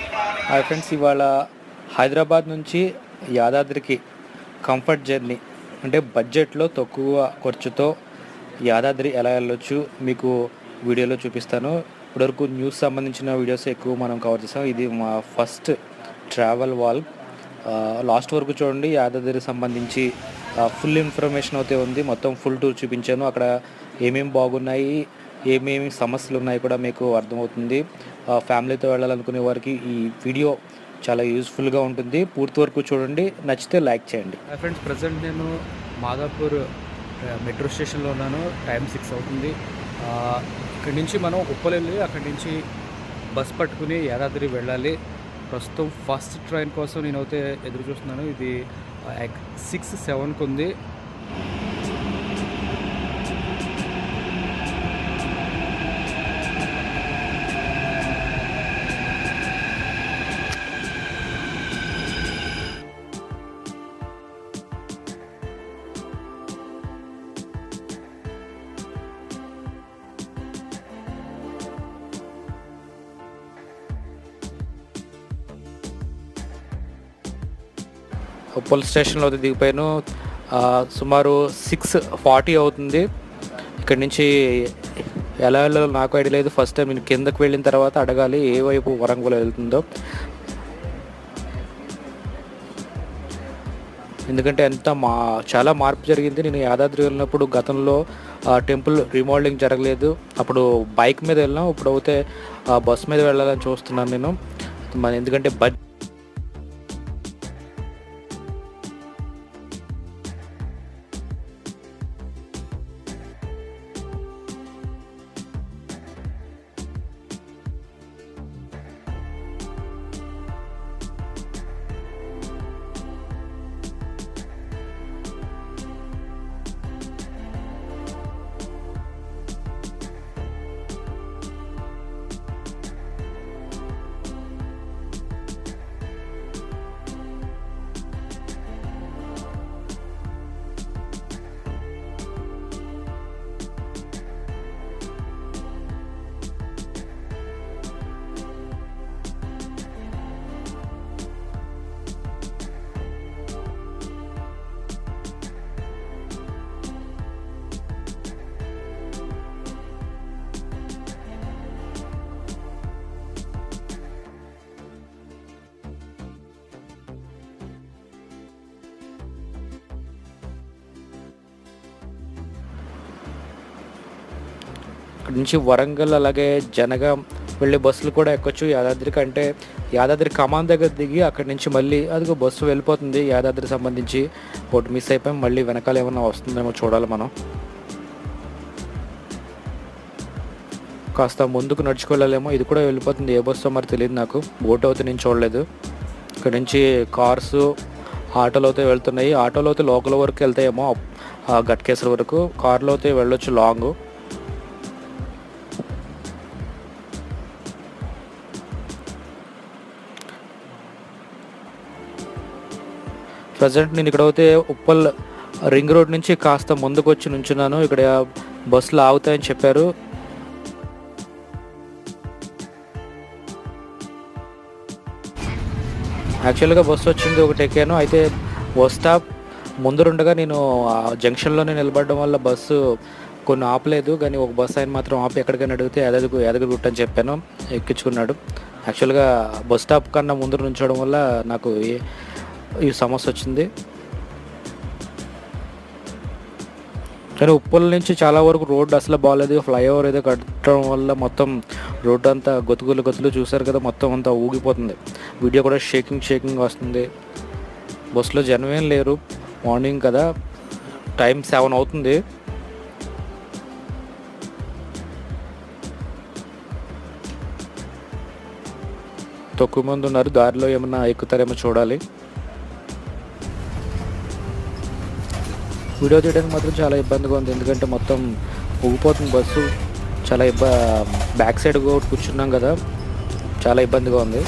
Hi friends ఇవాళ హైదరాబాద్ నుంచి యాదాద్రికి comfort journey అంటే బడ్జెట్లో తక్కువ ఖర్చుతో యాదాద్రి ఎలా వెళ్ళొచ్చు మీకు వీడియోలో చూపిస్తాను ఇప్పటివరకు న్యూస్ సంబంధించిన వీడియోస్ ఎక్కువ మనం కవర్ చేస్తాం ఇది మా ఫస్ట్ ట్రావెల్ వాల్ లాస్ట్ వరకు చూడండి యాదాద్రికి సంబంధించి ఫుల్ ఇన్ఫర్మేషన్ అయితే ఉంది మొత్తం ఫుల్ టూర్ చూపించాను అక్కడ ఏమేమి బాగున్నాయి ఏమేమి సమస్యలు ఉన్నాయి కూడా మీకు అర్థమవుతుంది ఆ, ఫ్యామిలీతో వెళ్ళాలనుకునే వారికి ఈ వీడియో చాలా యూస్ఫుల్గా ఉంటుంది పూర్తి వరకు చూడండి నచ్చితే లైక్ చేయండి ఫ్రెండ్స్ ప్రజెంట్ నేను మాదాపూర్ మెట్రో స్టేషన్లో ఉన్నాను టైం సిక్స్ అవుతుంది ఇక్కడి నుంచి మనం ఉప్పల్ వెళ్ళి అక్కడి నుంచి బస్ పట్టుకుని యాదాద్రి వెళ్ళాలి ప్రస్తుతం ఫస్ట్ ట్రైన్ కోసం నేనైతే ఎదురు చూస్తున్నాను ఇది సిక్స్ సెవెన్కి ఉంది ఉప్పల్ స్టేషన్లో అయితే దిగిపోయాను ఆ, సుమారు సిక్స్ ఫార్టీ అవుతుంది ఇక్కడి నుంచి ఎలా వెళ్ళాలో నాకు ఐడియా లేదు ఫస్ట్ టైం నేను కిందకు వెళ్ళిన తర్వాత అడగాలి ఏ వైపు వరంగల్ వెళ్తుందో ఎందుకంటే ఎంత మా చాలా మార్పు జరిగింది నేను యాదాద్రి వెళ్ళినప్పుడు గతంలో ఆ టెంపుల్ రీమోడలింగ్ జరగలేదు అప్పుడు బైక్ మీద వెళ్ళాం ఇప్పుడు అయితే ఆ బస్ మీద వెళ్ళాలని చూస్తున్నాను నేను మన ఎందుకంటే బడ్ ఇక్కడ నుంచి వరంగల్ అలాగే జనగాం వెళ్ళే బస్సులు కూడా ఎక్కొచ్చు యాదాద్రికి అంటే యాదాద్రి కమాన్ దగ్గర దిగి అక్కడి నుంచి మళ్ళీ అదిగో బస్సు వెళ్ళిపోతుంది యాదాద్రి సంబంధించి ఒకటి మిస్ అయిపోయి మళ్ళీ వెనకాల ఏమన్నా వస్తుందేమో చూడాలి మనం కాస్త ముందుకు నడుచుకెళ్ళాలేమో ఇది కూడా వెళ్ళిపోతుంది ఏ బస్సో మరి తెలియదు నాకు బోట్ అయితే నేను చూడలేదు ఇక్కడ నుంచి కార్స్ ఆటోలు అయితే వెళ్తున్నాయి ఆటోలో అయితే లోకల్ వరకు వెళ్తాయేమో ఆ గట్కేసర్ వరకు కార్లో అయితే వెళ్ళొచ్చు లాంగ్ ప్రజెంట్ నేను ఇక్కడ అయితే ఉప్పల్ రింగ్ రోడ్ నుంచి కాస్త ముందుకు వచ్చి నుంచున్నాను ఇక్కడ బస్సులు ఆగుతాయని చెప్పారు యాక్చువల్గా బస్సు వచ్చింది ఒకటి ఎక్కాను అయితే బస్ స్టాప్ ముందరుండగా నేను ఆ జంక్షన్లోనే నిలబడడం వల్ల బస్సు కొన్ని ఆపలేదు కానీ ఒక బస్సు ఆయన మాత్రం ఆపి ఎక్కడికైనా అడిగితే యాదగిరి యాదగిరి గుట్ట అని చెప్పాను ఎక్కించుకున్నాడు యాక్చువల్గా బస్ స్టాప్ కన్నా ముందు నుంచోవడం వల్ల నాకు ఈ- ఈ సమస్య వచ్చింది కానీ ఉప్పల్ నుంచి చాలా వరకు రోడ్డు అసలు బాగాలేదు ఫ్లైఓవర్ ఏదో కట్టడం వల్ల మొత్తం రోడ్డు అంతా గొతుకులు గొతులు చూసారు కదా మొత్తం అంతా ఊగిపోతుంది వీడియో కూడా షేకింగ్ షేకింగ్ వస్తుంది బస్సులో జనం ఏం లేరు మార్నింగ్ కదా టైం సెవెన్ అవుతుంది తక్కువ మంది ఉన్నారు దారిలో ఏమన్నా ఎక్కుతారేమో చూడాలి వీడియో తీయడానికి మాత్రం చాలా ఇబ్బందిగా ఉంది ఎందుకంటే మొత్తం ఊగిపోతుంది బస్సు చాలా ఇబ్బ బ్యాక్ సైడ్ కూడా కూర్చున్నాం కదా చాలా ఇబ్బందిగా ఉంది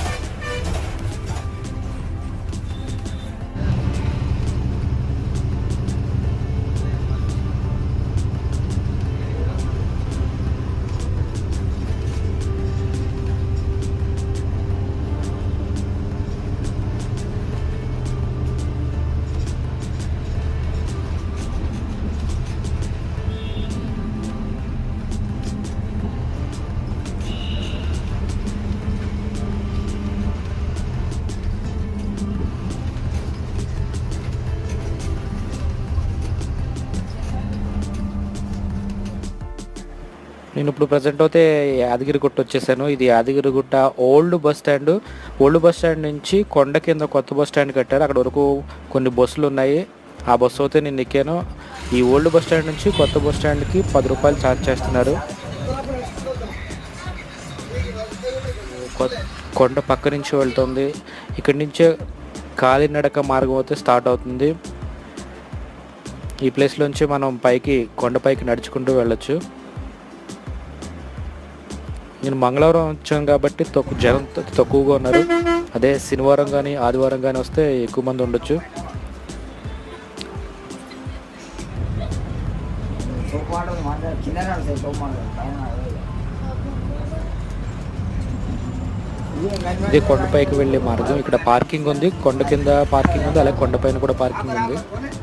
నేను ఇప్పుడు ప్రజెంట్ అయితే యాదగిరిగుట్ట వచ్చేసాను ఇది Yadagirigutta old bus stand old bus stand నుంచి కొండ కింద కొత్త బస్ స్టాండ్ కట్టారు అక్కడ వరకు కొన్ని బస్సులు ఉన్నాయి ఆ బస్సు అయితే నేను ఎక్కాను ఈ ఓల్డ్ బస్ స్టాండ్ నుంచి కొత్త బస్ స్టాండ్కి పది రూపాయలు ఛార్జ్ చేస్తున్నారు కొ- కొండ పక్క నుంచి వెళ్తుంది ఇక్కడి నుంచే కాలినడక మార్గం అయితే స్టార్ట్ అవుతుంది ఈ ప్లేస్లోంచి మనం పైకి కొండపైకి నడుచుకుంటూ వెళ్ళొచ్చు నేను మంగళవారం వచ్చాను కాబట్టి తక్కువ జనం త- తక్కువగా ఉన్నారు అదే శనివారం కానీ ఆదివారం కానీ వస్తే ఎక్కువ మంది ఉండొచ్చు సోపాడు మాట్లాడు కింద నడుస్తాయి సోపాడు పైన నడవదు. ఇదే గన్మెన్ ఇది కొండపైకి వెళ్ళే మార్గం ఇక్కడ పార్కింగ్ ఉంది కొండ కింద పార్కింగ్ ఉంది అలాగే కొండపైన కూడా పార్కింగ్ ఉంది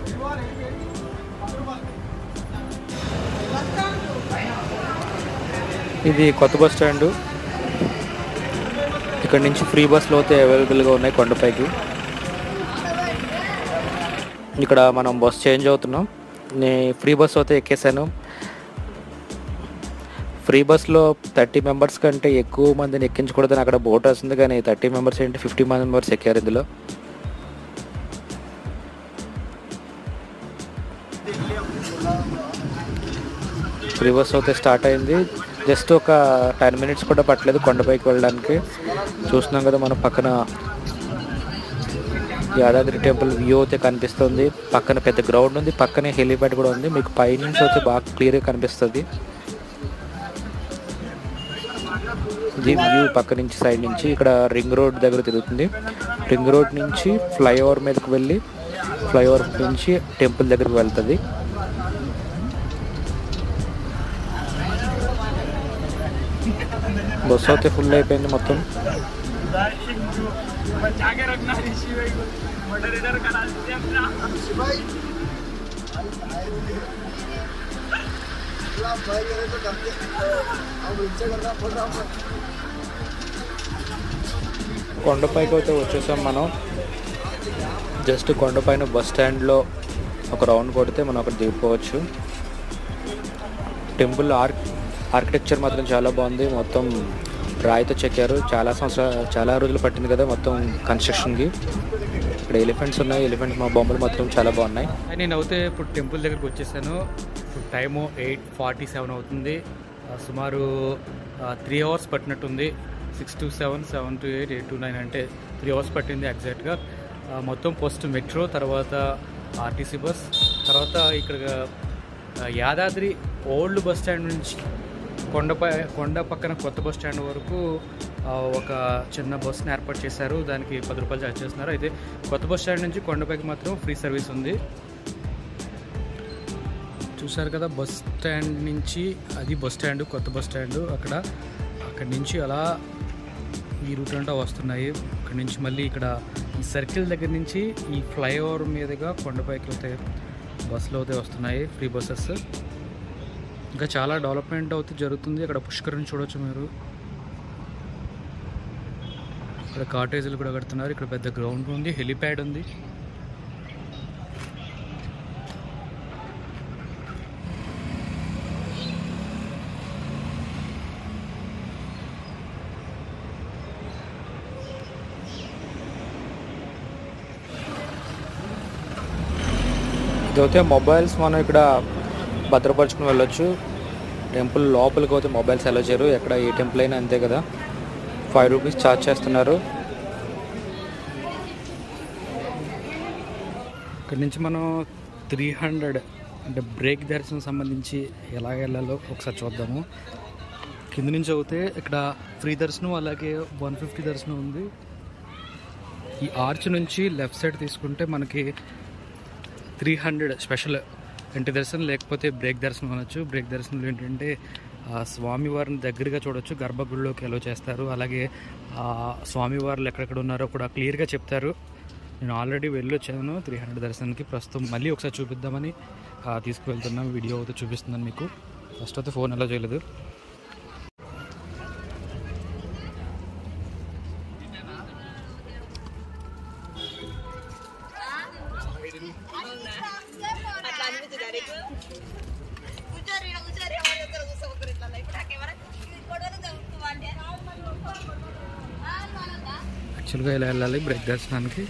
ఇది కొత్త బస్ స్టాండ్ ఇక్కడ నుంచి ఫ్రీ బస్సులు అయితే అవైలబుల్గా ఉన్నాయి కొండపైకి ఇక్కడ మనం బస్ చేంజ్ అవుతున్నాం నే ఫ్రీ బస్ అయితే ఎక్కేసాను ఫ్రీ బస్లో థర్టీ మెంబర్స్ కంటే ఎక్కువ మందిని ఎక్కించకూడదని అక్కడ బోర్డు వస్తుంది కానీ థర్టీ మెంబర్స్ ఏంటి ఫిఫ్టీ మెంబర్స్ ఎక్కారు ఇందులో ఫ్రీ బస్ అయితే స్టార్ట్ అయింది జస్ట్ ఒక టెన్ మినిట్స్ కూడా పట్టలేదు కొండపైకి వెళ్ళడానికి చూస్తున్నాం కదా మన పక్కన యాదాద్రి టెంపుల్ వ్యూ అయితే కనిపిస్తుంది పక్కన పెద్ద గ్రౌండ్ ఉంది పక్కనే హెలిప్యాడ్ కూడా ఉంది మీకు పైనుంచి అయితే బాగా క్లియర్గా కనిపిస్తుంది ఇది వ్యూ పక్క నుంచి సైడ్ నుంచి ఇక్కడ రింగ్ రోడ్ దగ్గర తిరుగుతుంది రింగ్ రోడ్ నుంచి ఫ్లైఓవర్ మీదకి వెళ్ళి ఫ్లైఓవర్ నుంచి టెంపుల్ దగ్గరికి వెళ్తుంది బస్సు అయితే ఫుల్ అయిపోయింది మొత్తం కొండపైకి అయితే వచ్చేసాం మనం జస్ట్ కొండపైన బస్ స్టాండ్లో ఒక రౌండ్ కొడితే మనం అక్కడ దిగిపోవచ్చు టెంపుల్ ఆర్ ఆర్కిటెక్చర్ మాత్రం చాలా బాగుంది మొత్తం రాయితో చెక్కారు చాలా సంవత్సరాలు చాలా రోజులు పట్టింది కదా మొత్తం కన్స్ట్రక్షన్కి ఇక్కడ ఎలిఫెంట్స్ ఉన్నాయి ఎలిఫెంట్స్ మా బొమ్మలు మాత్రం చాలా బాగున్నాయి నేను అయితే ఇప్పుడు టెంపుల్ దగ్గరికి వచ్చేసాను ఇప్పుడు టైము ఎయిట్ ఫార్టీ సెవెన్ అవుతుంది ఆ, సుమారు త్రీ అవర్స్ పట్టినట్టుంది six to seven seven to eight eight to nine అంటే త్రీ అవర్స్ పట్టింది ఎగ్జాక్ట్గా ఆ, మొత్తం ఫస్ట్ మెట్రో తర్వాత ఆర్టీసీ బస్ తర్వాత ఇక్కడ ఆ, యాదాద్రి ఓల్డ్ బస్ స్టాండ్ నుంచి కొండపై కొండ పక్కన కొత్త బస్ స్టాండ్ వరకు ఆ, ఒక చిన్న బస్సుని ఏర్పాటు చేశారు దానికి పది రూపాయలు చార్జ్ చేస్తున్నారు అయితే కొత్త బస్ స్టాండ్ నుంచి కొండపైకి మాత్రం ఫ్రీ సర్వీస్ ఉంది చూసారు కదా బస్ స్టాండ్ నుంచి అది బస్ స్టాండ్ కొత్త బస్ స్టాండ్ అక్కడ అక్కడి నుంచి అలా ఈ రూట్ అంతా వస్తున్నాయి అక్కడి నుంచి మళ్ళీ ఇక్కడ ఈ సర్కిల్ దగ్గర నుంచి ఈ ఫ్లైఓవర్ మీదుగా కొండపైకి అయితే బస్సులు అయితే వస్తున్నాయి ఫ్రీ బస్సెస్ ఇంకా చాలా డెవలప్మెంట్ అవుతూ జరుగుతుంది అక్కడ పుష్కరం చూడొచ్చు మీరు ఇక్కడ కాటేజీలు కూడా కడుతున్నారు ఇక్కడ పెద్ద గ్రౌండ్ ఉంది హెలిప్యాడ్ ఉంది ఇదైతే మొబైల్స్ మనం ఇక్కడ భద్రపరుచుకుని వెళ్ళొచ్చు టెంపుల్ లోపలికి పోతే మొబైల్స్ అలో చేయరు ఎక్కడ ఏ టెంపుల్ అయినా అంతే కదా ఫైవ్ రూపీస్ ఛార్జ్ చేస్తున్నారు ఇక్కడ నుంచి మనం త్రీ హండ్రెడ్ అంటే బ్రేక్ దర్శనం సంబంధించి ఎలా వెళ్ళాలో ఒకసారి చూద్దాము కింద నుంచి అవుతే ఇక్కడ ఫ్రీ దర్శనం అలాగే వన్ ఫిఫ్టీ దర్శనం ఉంది ఈ ఆర్చ్ నుంచి లెఫ్ట్ సైడ్ తీసుకుంటే మనకి త్రీ హండ్రెడ్ స్పెషల్ ఇంటి దర్శనం లేకపోతే బ్రేక్ దర్శనం అనొచ్చు బ్రేక్ దర్శనంలో ఏంటంటే ఆ స్వామివారిని దగ్గరగా చూడొచ్చు గర్భగుడిలోకి ఎలా చేస్తారు అలాగే ఆ స్వామివార్లు ఎక్కడెక్కడ ఉన్నారో కూడా క్లియర్గా చెప్తారు నేను ఆల్రెడీ వెళ్ళొచ్చాను త్రీ హండ్రెడ్ దర్శనానికి ప్రస్తుతం మళ్ళీ ఒకసారి చూపిద్దామని ఆ, తీసుకువెళ్తున్నాం వీడియో అయితే చూపిస్తున్నాను మీకు ఫస్ట్ అయితే ఫోన్ ఎలా చేయలేదు అట్లా అనిపించింది కూర్చోరు ఇక్కడ కూర్చోరు ఎవరు చెప్తారో చూస్తే ఒకరు ఇట్లా ఇప్పుడు నాకేం యాక్చువల్గా ఇలా వెళ్ళాలి బ్రేక్ దర్శనానికి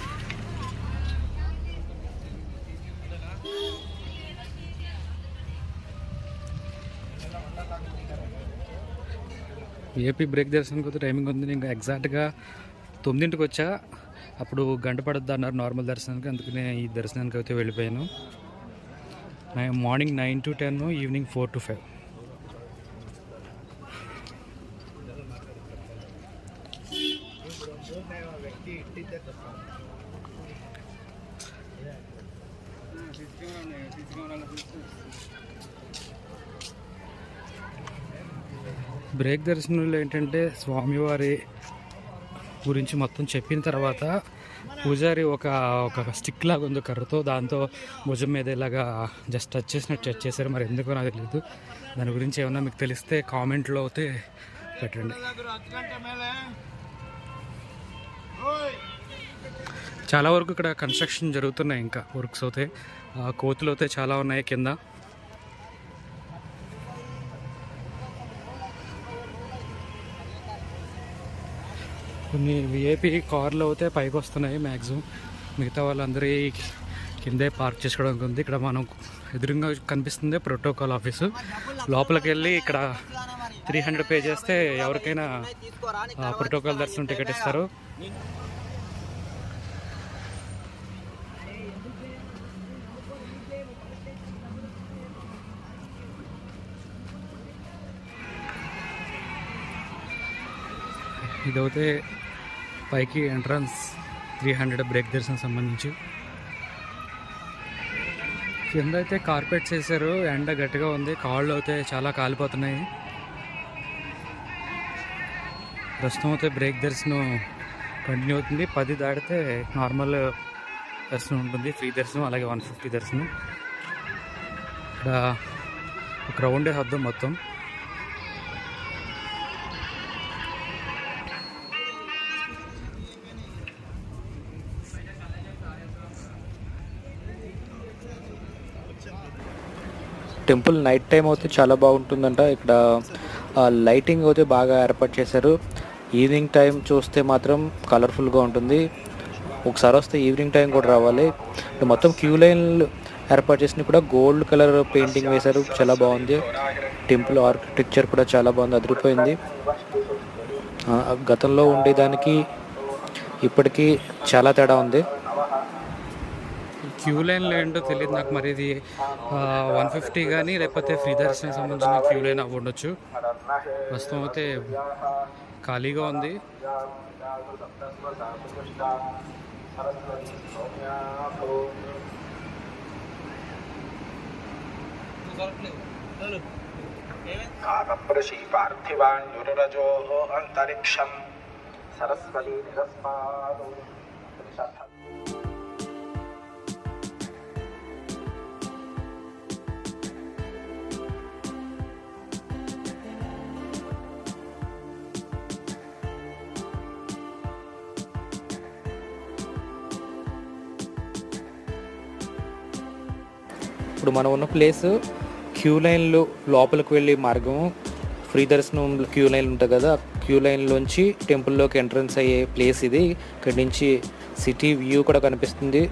ఏపీ బ్రేక్ దర్శనానికి అయితే టైమింగ్ ఉంది నేను ఎగ్జాక్ట్గా తొమ్మిదింటికి వచ్చా అప్పుడు గంట పడుద్ది అన్నారు నార్మల్ దర్శనానికి అందుకనే ఈ దర్శనానికి అయితే వెళ్ళిపోయాను నై- morning nine to ten evening four to five break దర్శనంలో ఏంటంటే స్వామివారి గురించి మొత్తం చెప్పిన తర్వాత పూజారి ఒక ఒక స్టిక్ లాగా ఉంది కర్రతో దాంతో భుజం మీద ఇలాగా జస్ట్ టచ్ చేసినట్టు టచ్ చేశారు మరి ఎందుకో నాకు తెలియదు దాని గురించి ఏమన్నా మీకు తెలిస్తే కామెంట్లో అయితే పెట్టండి చాలా వరకు ఇక్కడ కన్స్ట్రక్షన్ జరుగుతున్నాయి ఇంకా వర్క్స్ అయితే ఆ, కోతులు అయితే చాలా ఉన్నాయి కింద కొన్ని విఐపి కార్లు అయితే పైకి వస్తున్నాయి మ్యాక్సిమం మిగతా వాళ్ళందరి కిందే పార్క్ చేసుకోవడానికి ఉంది ఇక్కడ మనం ఎదురుగా కనిపిస్తుంది ప్రోటోకాల్ ఆఫీసు లోపలికి వెళ్ళి ఇక్కడ త్రీ హండ్రెడ్ పే చేస్తే ఎవరికైనా ప్రోటోకాల్ దర్శనం టికెట్ ఇస్తారు ఇదైతే పైకి ఎంట్రన్స్ త్రీ హండ్రెడ్ బ్రేక్ దర్శనం సంబంధించి కింద అయితే కార్పెట్స్ వేసారు ఎండ గట్టిగా ఉంది కాళ్ళు అయితే చాలా కాలిపోతున్నాయి ప్రస్తుతం అయితే బ్రేక్ దర్శనం కంటిన్యూ అవుతుంది పది దాటితే నార్మల్ దర్శనం ఉంటుంది ఫ్రీ దర్శనం అలాగే వన్ ఫిఫ్టీ దర్శనం ఇక్కడ ఒక రౌండే హద్దు మొత్తం టెంపుల్ నైట్ టైం అయితే చాలా బాగుంటుందంట ఇక్కడ ఆ, లైటింగ్ అయితే బాగా ఏర్పాటు చేశారు ఈవినింగ్ టైం చూస్తే మాత్రం కలర్ఫుల్గా ఉంటుంది ఒకసారి వస్తే ఈవినింగ్ టైం కూడా రావాలి ఇక్కడ మొత్తం క్యూ లైన్లు ఏర్పాటు చేసిన కూడా గోల్డ్ కలర్ పెయింటింగ్ వేశారు చాలా బాగుంది టెంపుల్ ఆర్కిటెక్చర్ కూడా చాలా బాగుంది అదిరిపోయింది ఆ, గతంలో ఉండేదానికి ఇప్పటికీ చాలా తేడా ఉంది క్యూ లైన్లో ఏంటో తెలియదు నాకు మరి ఇది వన్ ఫిఫ్టీ కానీ లేకపోతే ఫ్రీ దర్శనం సంబంధించిన క్యూ లైన్ అవ్వ ఉండొచ్చు ప్రస్తుతం అయితే ఖాళీగా ఉంది काकप्रशी पार्थिवान्युरजोः अन्तरिक्षं सरस्वती निरस्मादो ఇప్పుడు మనం ఉన్న ప్లేస్ క్యూ లైన్లు లోపలికి వెళ్ళే మార్గం ఫ్రీ దర్శనం క్యూ లైన్ ఉంటుంది కదా క్యూ లైన్లోంచి టెంపుల్లోకి ఎంట్రన్స్ అయ్యే ప్లేస్ ఇది ఇక్కడి నుంచి సిటీ వ్యూ కూడా కనిపిస్తుంది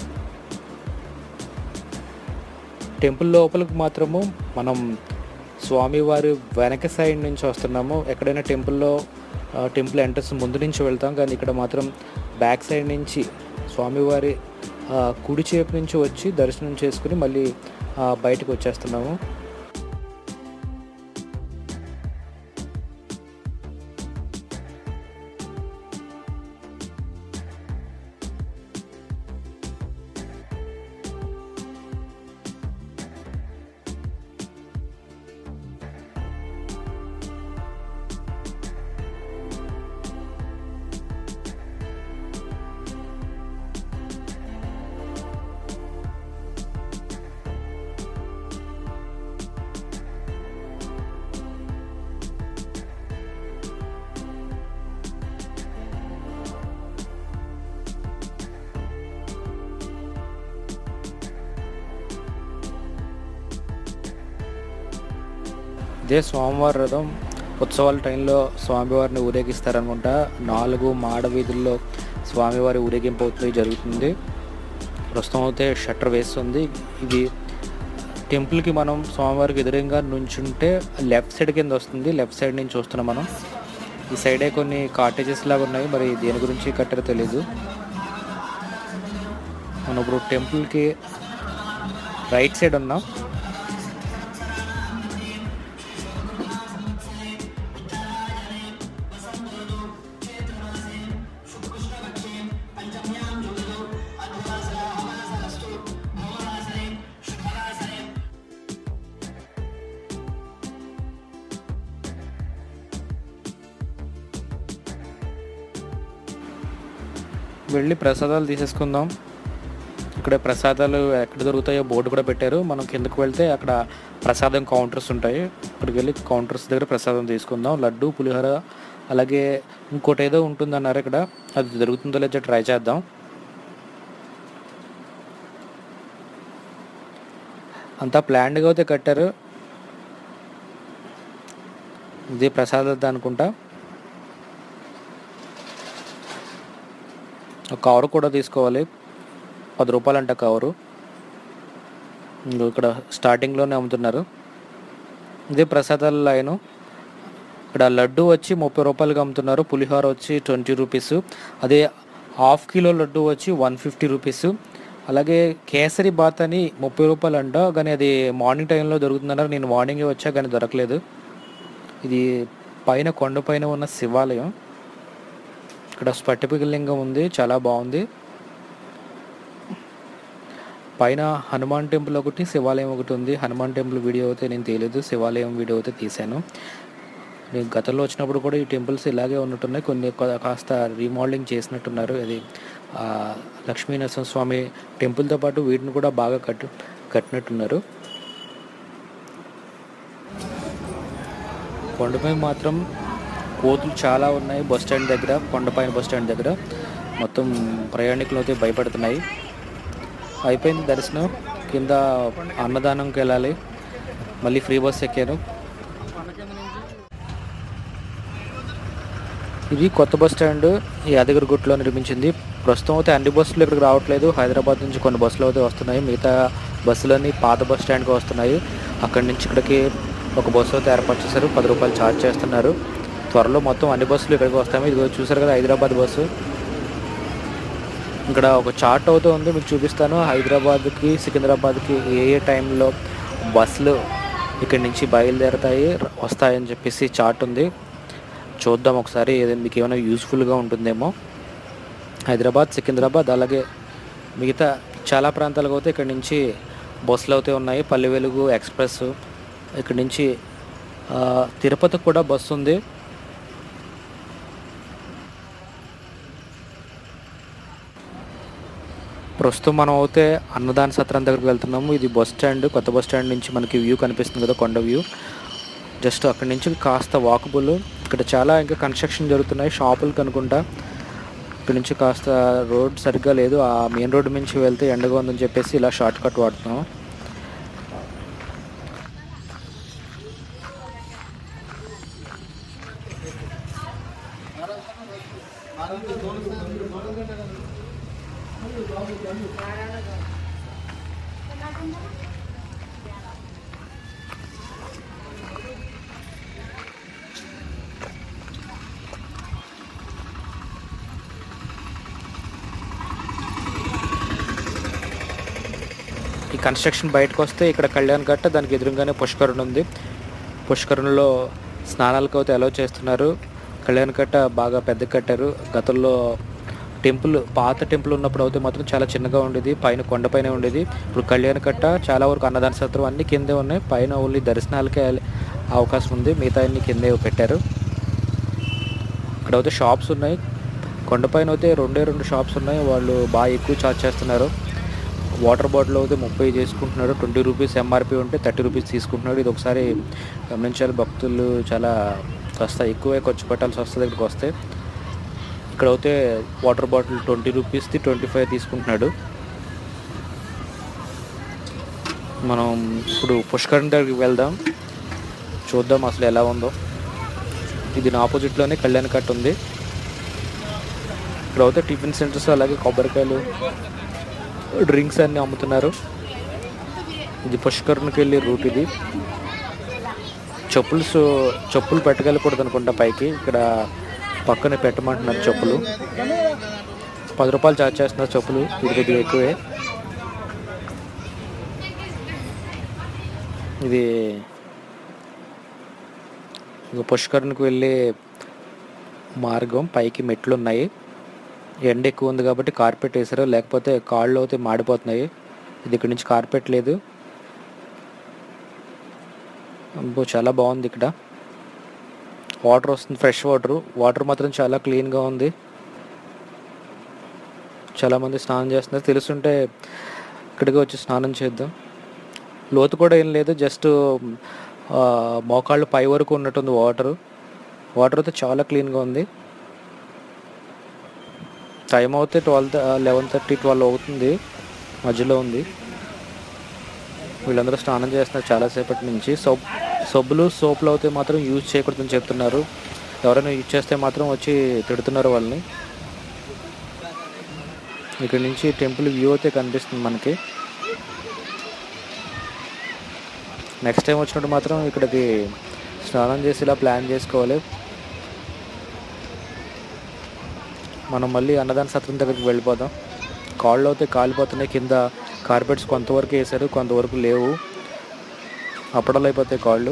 టెంపుల్ లోపలికి మాత్రము మనం స్వామివారి వెనక సైడ్ నుంచి వస్తున్నాము ఎక్కడైనా టెంపుల్లో ఆ, టెంపుల్ ఎంట్రన్స్ ముందు నుంచి వెళ్తాం కానీ ఇక్కడ మాత్రం బ్యాక్ సైడ్ నుంచి స్వామివారి ఆ, కుడి చేపు నుంచి వచ్చి దర్శనం చేసుకుని మళ్ళీ ఆ, బయటకు వచ్చేస్తున్నాము ఇదే స్వామివారి రథం ఉత్సవాల టైంలో స్వామివారిని ఊరేగిస్తారనుకుంటా నాలుగు మాడ వీధుల్లో స్వామివారి ఊరేగింపు అవుతుంది జరుగుతుంది ప్రస్తుతం అయితే షట్టర్ వేస్తుంది ఇది టెంపుల్కి మనం స్వామివారికి ఎదురుగా నుంచుంటే లెఫ్ట్ సైడ్ కింద వస్తుంది లెఫ్ట్ సైడ్ నుంచి చూస్తున్నాం మనం ఈ సైడే కొన్ని కాటేజెస్ లాగా ఉన్నాయి మరి దేని గురించి కట్టారో తెలీదు మనం ఇప్పుడు టెంపుల్కి రైట్ సైడ్ ఉన్నాం వెళ్ళి ప్రసాదాలు తీసేసుకుందాం ఇక్కడ ప్రసాదాలు ఎక్కడ దొరుకుతాయో బోర్డు కూడా పెట్టారు మనం కిందకు వెళ్తే అక్కడ ప్రసాదం కౌంటర్స్ ఉంటాయి అక్కడికి వెళ్ళి కౌంటర్స్ దగ్గర ప్రసాదం తీసుకుందాం లడ్డు పులిహోర అలాగే ఇంకోటి ఏదో ఉంటుందన్నారు ఇక్కడ అది దొరుకుతుందో లేదో ట్రై చేద్దాం అంతా ప్లాన్డ్గా అయితే కట్టారు ఇది ప్రసాదం అనుకుంటా ఒక కవర్ కూడా తీసుకోవాలి పది రూపాయలు అంట కవరు ఇంగో ఇక్కడ స్టార్టింగ్లోనే అమ్ముతున్నారు ఇదే ప్రసాదాల లైను ఇక్కడ లడ్డు వచ్చి ముప్పై రూపాయలకి అమ్ముతున్నారు పులిహోర వచ్చి ట్వంటీ రూపీస్ అదే హాఫ్ కిలో లడ్డు వచ్చి వన్ ఫిఫ్టీ రూపీస్ అలాగే కేసరి బాత్ అని ముప్పై రూపాయలు అంట కానీ అది మార్నింగ్ టైంలో దొరుకుతుందన్నారు నేను మార్నింగే వచ్చా కానీ దొరకలేదు ఇది పైన కొండ పైన ఉన్న శివాలయం ఇక్కడ స్ఫటిక లింగం ఉంది చాలా బాగుంది పైన హనుమాన్ టెంపుల్ ఒకటి శివాలయం ఒకటి ఉంది హనుమాన్ టెంపుల్ వీడియో అయితే నేను తెలియదు శివాలయం వీడియో అయితే తీశాను నేను గతంలో వచ్చినప్పుడు కూడా ఈ టెంపుల్స్ ఇలాగే ఉన్నట్టున్నాయి కొన్ని కా- కాస్త రీమోడలింగ్ చేసినట్టున్నారు అది ఆ, లక్ష్మీ నరసింహస్వామి టెంపుల్తో పాటు వీటిని కూడా బాగా కట్టు కట్టినట్టున్నారు కొండపై మాత్రం కోతులు చాలా ఉన్నాయి బస్ స్టాండ్ దగ్గర కొండపైన బస్ స్టాండ్ దగ్గర మొత్తం ప్రయాణికులు అయితే భయపడుతున్నాయి అయిపోయింది దర్శనం కింద అన్నదానంకి వెళ్ళాలి మళ్ళీ ఫ్రీ బస్ ఎక్కాను ఇది కొత్త బస్ స్టాండ్ యాదగిరిగుట్టలో నిర్మించింది ప్రస్తుతం అయితే అన్ని బస్సులు ఇక్కడికి రావట్లేదు హైదరాబాద్ నుంచి కొన్ని బస్సులు అయితే వస్తున్నాయి మిగతా బస్సులన్నీ పాత బస్ స్టాండ్కి వస్తున్నాయి అక్కడి నుంచి ఇక్కడికి ఒక బస్సు అయితే ఏర్పాటు చేశారు పది రూపాయలు ఛార్జ్ చేస్తున్నారు త్వరలో మొత్తం అన్ని బస్సులు ఇక్కడికి వస్తాయి ఇది చూసారు కదా హైదరాబాద్ బస్సు ఇక్కడ ఒక చార్ట్ అవుతూ ఉంది మీకు చూపిస్తాను హైదరాబాద్కి సికింద్రాబాద్కి ఏ ఏ టైంలో బస్సులు ఇక్కడి నుంచి బయలుదేరతాయి ర- వస్తాయని చెప్పేసి చార్ట్ ఉంది చూద్దాం ఒకసారి ఏదైనా మీకు ఏమైనా యూస్ఫుల్గా ఉంటుందేమో హైదరాబాద్ సికింద్రాబాద్ అలాగే మిగతా చాలా ప్రాంతాలకు అయితే ఇక్కడ నుంచి బస్సులు అయితే ఉన్నాయి పల్లె వెలుగు ఎక్స్ప్రెస్ ఇక్కడ నుంచి ఆ, తిరుపతికి కూడా బస్సు ఉంది ప్రస్తుతం మనం అయితే అన్నదాన సత్రం దగ్గరికి వెళ్తున్నాము ఇది బస్ స్టాండ్ కొత్త బస్ స్టాండ్ నుంచి మనకి వ్యూ కనిపిస్తుంది కదా కొండ వ్యూ జస్ట్ అక్కడి నుంచి కాస్త వాకబుల్ ఇక్కడ చాలా ఇంకా కన్స్ట్రక్షన్ జరుగుతున్నాయి షాపులకు అనుకుంటా ఇక్కడ నుంచి కాస్త రోడ్ సరిగ్గా లేదు ఆ మెయిన్ రోడ్ నుంచి వెళ్తే ఎండగా ఉందని చెప్పేసి ఇలా షార్ట్ కట్ వాడుతున్నాం ఈ కన్స్ట్రక్షన్ బయటకు వస్తే ఇక్కడ కళ్యాణ్ గట్ట దానికి ఎదురుగానే పుష్కరుణి ఉంది పుష్కరుణిలో స్నానాలకు అయితే అలౌ చేస్తున్నారు కళ్యాణ్ కట్ట బాగా పెద్ద కట్టారు గతంలో టెంపుల్ పాత టెంపుల్ ఉన్నప్పుడు అయితే మాత్రం చాలా చిన్నగా ఉండేది పైన కొండపైనే ఉండేది ఇప్పుడు కళ్యాణ కట్ట చాలా వరకు అన్నదాన సత్రం అన్ని కిందే ఉన్నాయి పైన ఓన్లీ దర్శనాలకే అవకాశం ఉంది మిగతా అన్ని కిందే పెట్టారు ఇక్కడ అయితే షాప్స్ ఉన్నాయి కొండపైన అయితే రెండే రెండు షాప్స్ ఉన్నాయి వాళ్ళు బాగా ఎక్కువ ఛార్జ్ చేస్తున్నారు వాటర్ బాటిల్ అయితే ముప్పై చేసుకుంటున్నాడు ట్వంటీ రూపీస్ ఎంఆర్పి ఉంటే థర్టీ రూపీస్ తీసుకుంటున్నాడు ఇది ఒకసారి గమనించాలి భక్తులు చాలా కాస్త ఎక్కువే ఖర్చు పెట్టాల్సి వస్తుంది ఇక్కడికి వస్తే ఇక్కడ అయితే వాటర్ బాటిల్ ట్వంటీ రూపీస్ది ట్వంటీ ఫైవ్ తీసుకుంటున్నాడు మనం ఇప్పుడు పుష్కరం దగ్గరికి వెళ్దాం చూద్దాం అసలు ఎలా ఉందో దీని ఆపోజిట్లోనే కళ్యాణ్ కట్ ఉంది ఇక్కడ అయితే టిఫిన్ సెంటర్స్ అలాగే కొబ్బరికాయలు డ్రింక్స్ అన్నీ అమ్ముతున్నారు ఇది పుష్కర్కి వెళ్ళే రూట్ ఇది చెప్పులు సో- చెప్పులు పెట్టగలకూడదు అనుకుంటా పైకి ఇక్కడ పక్కన పెట్టమంటున్నారు చెప్పులు పది రూపాయలు ఛార్జ్ చేస్తున్నారు చెప్పులు ఇది కొద్దిగా ఎక్కువే ఇది ఇక పుష్కర్కి వెళ్ళే మార్గం పైకి మెట్లు ఉన్నాయి ఎండ ఎక్కువ ఉంది కాబట్టి కార్పెట్ వేసారు లేకపోతే కాళ్ళు అయితే మాడిపోతున్నాయి ఇది ఇక్కడ నుంచి కార్పెట్ లేదు అబ్బో చాలా బాగుంది ఇక్కడ వాటర్ వస్తుంది ఫ్రెష్ వాటర్ వాటర్ మాత్రం చాలా క్లీన్గా ఉంది చాలామంది స్నానం చేస్తున్నారు తెలుసుంటే ఇక్కడికి వచ్చి స్నానం చేద్దాం లోతు కూడా ఏం లేదు జస్ట్ ఆ, మోకాళ్ళు పై వరకు ఉన్నట్టుంది వాటర్ వాటర్ అయితే చాలా క్లీన్గా ఉంది టైం అయితే ట్వెల్వ్ లెవెన్ థర్టీ ట్వెల్వ్ అవుతుంది మధ్యలో ఉంది వీళ్ళందరూ స్నానం చేస్తున్నారు చాలాసేపటి నుంచి సోప్ సబ్బులు సోపులు అయితే మాత్రం యూజ్ చేయకూడదని చెప్తున్నారు ఎవరైనా యూజ్ చేస్తే మాత్రం వచ్చి తిడుతున్నారు వాళ్ళని ఇక్కడ నుంచి టెంపుల్ వ్యూ అయితే కనిపిస్తుంది మనకి నెక్స్ట్ టైం వచ్చినప్పుడు మాత్రం ఇక్కడికి స్నానం చేసి ఇలా ప్లాన్ చేసుకోవాలి మనం మళ్ళీ అన్నదాన సత్రం దగ్గరికి వెళ్ళిపోదాం కాళ్ళు అయితే కాలిపోతున్నాయి కింద కార్పెట్స్ కొంతవరకు వేశారు కొంతవరకు లేవు అప్పడలు అయిపోతాయి కాళ్ళు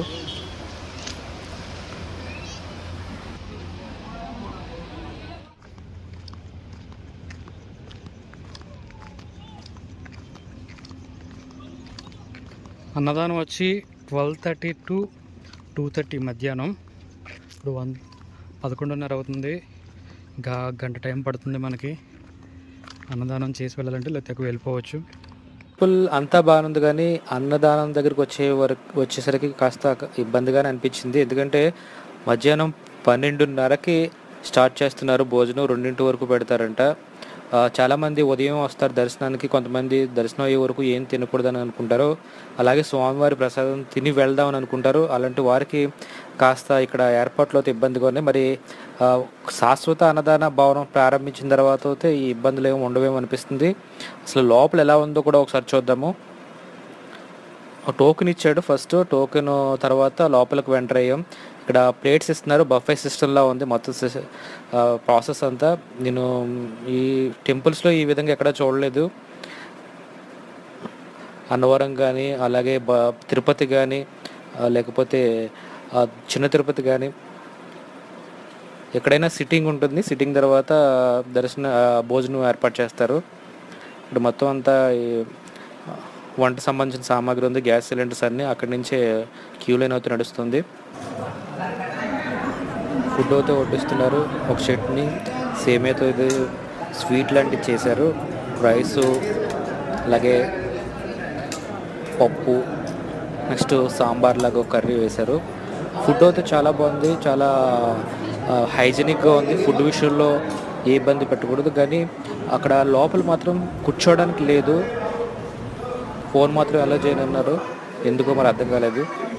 అన్నదానం వచ్చి twelve thirty to two thirty మధ్యాహ్నం ఇప్పుడు వన్ పదకొండున్నర అవుతుంది ఇంకా గంట టైం పడుతుంది మనకి అన్నదానం చేసి వెళ్ళాలంటే లేకపోతే వెళ్ళిపోవచ్చు టెంపుల్ అంతా బాగుంది కానీ అన్నదానం దగ్గరికి వచ్చే వరకు వచ్చేసరికి కాస్త ఇబ్బందిగానే అనిపించింది ఎందుకంటే మధ్యాహ్నం పన్నెండున్నరకి స్టార్ట్ చేస్తున్నారు భోజనం రెండింటి వరకు పెడతారంట ఆ, చాలామంది ఉదయం వస్తారు దర్శనానికి కొంతమంది దర్శనం అయ్యే వరకు ఏం తినకూడదని అనుకుంటారు అలాగే స్వామివారి ప్రసాదం తిని వెళ్దామని అనుకుంటారు అలాంటి వారికి కాస్త ఇక్కడ ఏర్పాట్లు అయితే ఇబ్బందిగా ఉన్నాయి మరి ఆ, శాశ్వత అన్నదాన భవనం ప్రారంభించిన తర్వాత అయితే ఈ ఇబ్బందులు ఏమి ఉండవేమో అనిపిస్తుంది అసలు లోపల ఎలా ఉందో కూడా ఒకసారి చూద్దాము టోకెన్ ఇచ్చాడు ఫస్ట్ టోకెన్ తర్వాత లోపలికి ఎంటర్ అయ్యాం ఇక్కడ ప్లేట్స్ ఇస్తున్నారు బఫే సిస్టంలా ఉంది మొత్తం ప్రాసెస్ అంతా నేను ఈ టెంపుల్స్లో ఈ విధంగా ఎక్కడ చూడలేదు అన్నవరం కానీ అలాగే బ తిరుపతి కానీ లేకపోతే ఆ, చిన్న తిరుపతి కానీ ఎక్కడైనా సిట్టింగ్ ఉంటుంది సిట్టింగ్ తర్వాత దర్శన ఆ, భోజనం ఏర్పాటు చేస్తారు ఇక్కడ మొత్తం అంతా ఈ, ఆ, వంట సంబంధించిన సామాగ్రి ఉంది గ్యాస్ సిలిండర్స్ అన్నీ అక్కడి నుంచే క్యూ లైన్ అయితే నడుస్తుంది ఫుడ్ అయితే వడ్డిస్తున్నారు ఒక చట్నీ సేమియాతో ఇది స్వీట్ లాంటివి చేశారు రైసు అలాగే పప్పు నెక్స్ట్ సాంబార్ లాగా ఒక కర్రీ వేశారు ఫుడ్ అయితే చాలా బాగుంది చాలా హైజీనిక్గా ఉంది ఫుడ్ విషయంలో ఏ ఇబ్బంది పెట్టకూడదు కానీ అక్కడ లోపల మాత్రం కూర్చోవడానికి లేదు ఫోన్ మాత్రం అలో చేయనన్నారు ఎందుకో మరి అర్థం కాలేదు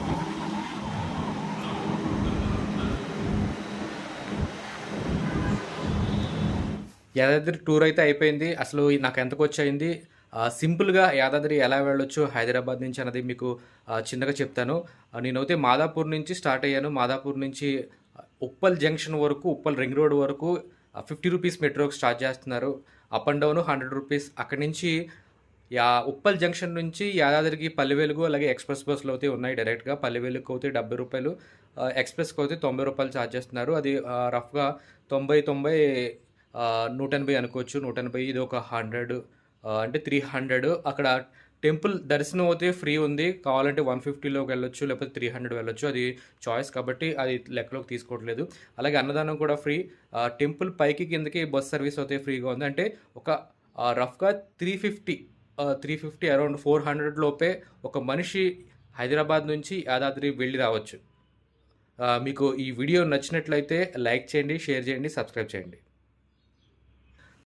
యాదాద్రి టూర్ అయితే అయిపోయింది అసలు నాకు ఎంతకు వచ్చయింది ఆ, సింపుల్గా యాదాద్రి ఎలా వెళ్ళొచ్చు హైదరాబాద్ నుంచి అన్నది మీకు ఆ, చిన్నగా చెప్తాను ఆ, నేనైతే మాదాపూర్ నుంచి స్టార్ట్ అయ్యాను మాదాపూర్ నుంచి ఉప్పల్ జంక్షన్ వరకు ఉప్పల్ రింగ్ రోడ్ వరకు ఫిఫ్టీ రూపీస్ మెట్రోకి స్టార్ట్ చేస్తున్నారు up and down hundred rupees అక్కడి నుంచి యా ఉప్పల్ జంక్షన్ నుంచి యాదాద్రికి పల్లెవేలుగు అలాగే ఎక్స్ప్రెస్ బస్సులు అయితే ఉన్నాయి డైరెక్ట్గా పల్లెవేలుగు అయితే డెబ్బై రూపాయలు ఆ, ఎక్స్ప్రెస్కి అయితే తొంభై రూపాయలు ఛార్జ్ చేస్తున్నారు అది ఆ, రఫ్గా తొంభై తొంభై ఆ, నూట ఎనభై అనుకోవచ్చు నూట ఎనభై ఇది ఒక హండ్రెడ్ అంటే త్రీ హండ్రెడ్ అక్కడ టెంపుల్ దర్శనం అయితే ఫ్రీ ఉంది కావాలంటే వన్ ఫిఫ్టీలోకి వెళ్ళొచ్చు లేకపోతే త్రీ హండ్రెడ్ వెళ్ళొచ్చు అది చాయిస్ కాబట్టి అది లెక్కలోకి తీసుకోవట్లేదు అలాగే అన్నదానం కూడా ఫ్రీ టెంపుల్ పైకి కిందకి బస్ సర్వీస్ అయితే ఫ్రీగా ఉంది అంటే ఒక రఫ్గా three fifty three fifty around four hundred లోపే ఒక మనిషి హైదరాబాద్ నుంచి యాదాద్రి వెళ్ళి రావచ్చు ఆ, మీకు ఈ వీడియో నచ్చినట్లయితే లైక్ చేయండి షేర్ చేయండి సబ్స్క్రైబ్ చేయండి